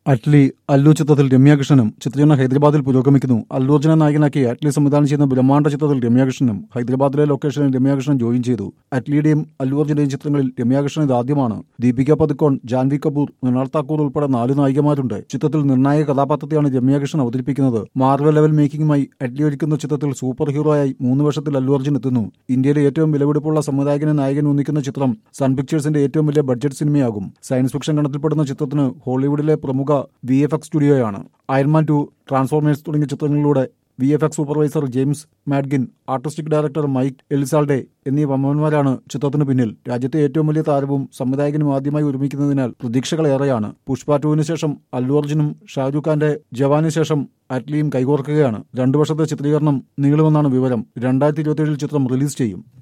അറ്റ്ലി അല്ലു ചിത്രത്തിൽ രമ്യാകൃഷ്ണനും ചിത്രീകരണം ഹൈദരാബാദിൽ പുരോഗമിക്കുന്നു അല്ലു അർജുനെ നായകനാക്കി അറ്റ്ലി സംവിധാനം ചെയ്യുന്ന ബ്രഹ്മാണ്ഡ ചിത്രത്തിൽ രമ്യാകൃഷ്ണനും ഹൈദരാബാദിലെ ലൊക്കേഷനിൽ രമ്യാകൃഷ്ണൻ ജോയിൻ ചെയ്തു അറ്റ്ലിയുടെയും അല്ലു അർജുന്റെയും ചിത്രങ്ങളിൽ രമ്യാകൃഷ്ണൻ ഇതാദ്യമാണ് ദീപിക പതുക്കോൺ ജാൻവി കപൂർ മൃണാൾ താക്കൂർ ഉൾപ്പെടെ നാല് നായികമാരുണ്ട് ചിത്രത്തിൽ നിർണായക കഥാപാത്രത്തെയാണ് രമ്യാകൃഷ്ണൻ അവതരിപ്പിക്കുന്നത് മാർവൽ ലെവൽ മേക്കിംഗുമായി അറ്റ്ലി ഒരുക്കുന്ന ചിത്രത്തിൽ സൂപ്പർ ഹീറോയായി മൂന്ന് വർഷത്തിൽ അല്ലു അർജുൻ എത്തുന്നു ഇന്ത്യയിലെ ഏറ്റവും വിലപിടിപ്പുള്ള സംവിധായകനെ നായകൻ ഒന്നിക്കുന്ന ചിത്രം സൺ പിക്ചേഴ്സിന്റെ ഏറ്റവും വലിയ ബഡ്ജറ്റ് സിനിമയാകും സയൻസ് ഫിക്ഷൻ ഗണത്തിൽപ്പെടുന്ന ചിത്രത്തിന് ഹോളിവുഡിലെ പ്രമുഖ വി എഫ് എക്സ് സ്റ്റുഡിയോയാണ് അയർമാൻ ടു ട്രാൻസ്ഫോർമേഴ്സ് തുടങ്ങിയ ചിത്രങ്ങളിലൂടെ V F X supervisor James Madgin artistic director Mike Elizalde എന്നീ വമ്മന്മാരാണ് ചിത്രത്തിന് പിന്നിൽ രാജ്യത്തെ ഏറ്റവും വലിയ താരവും സംവിധായകനും ആദ്യമായി ഒരുമിക്കുന്നതിനാൽ പ്രതീക്ഷകളേറെയാണ് പുഷ്പ ടുവിന് ശേഷം അല്ലു അർജുനും ഷാരൂഖ് ഖാന്റെ ജവാന് ശേഷം അറ്റ്ലിയും കൈകോർക്കുകയാണ് രണ്ടു വർഷത്തെ ചിത്രീകരണം നീളുമെന്നാണ് വിവരം രണ്ടായിരത്തി ഇരുപത്തിയേഴിൽ ചിത്രം റിലീസ് ചെയ്യും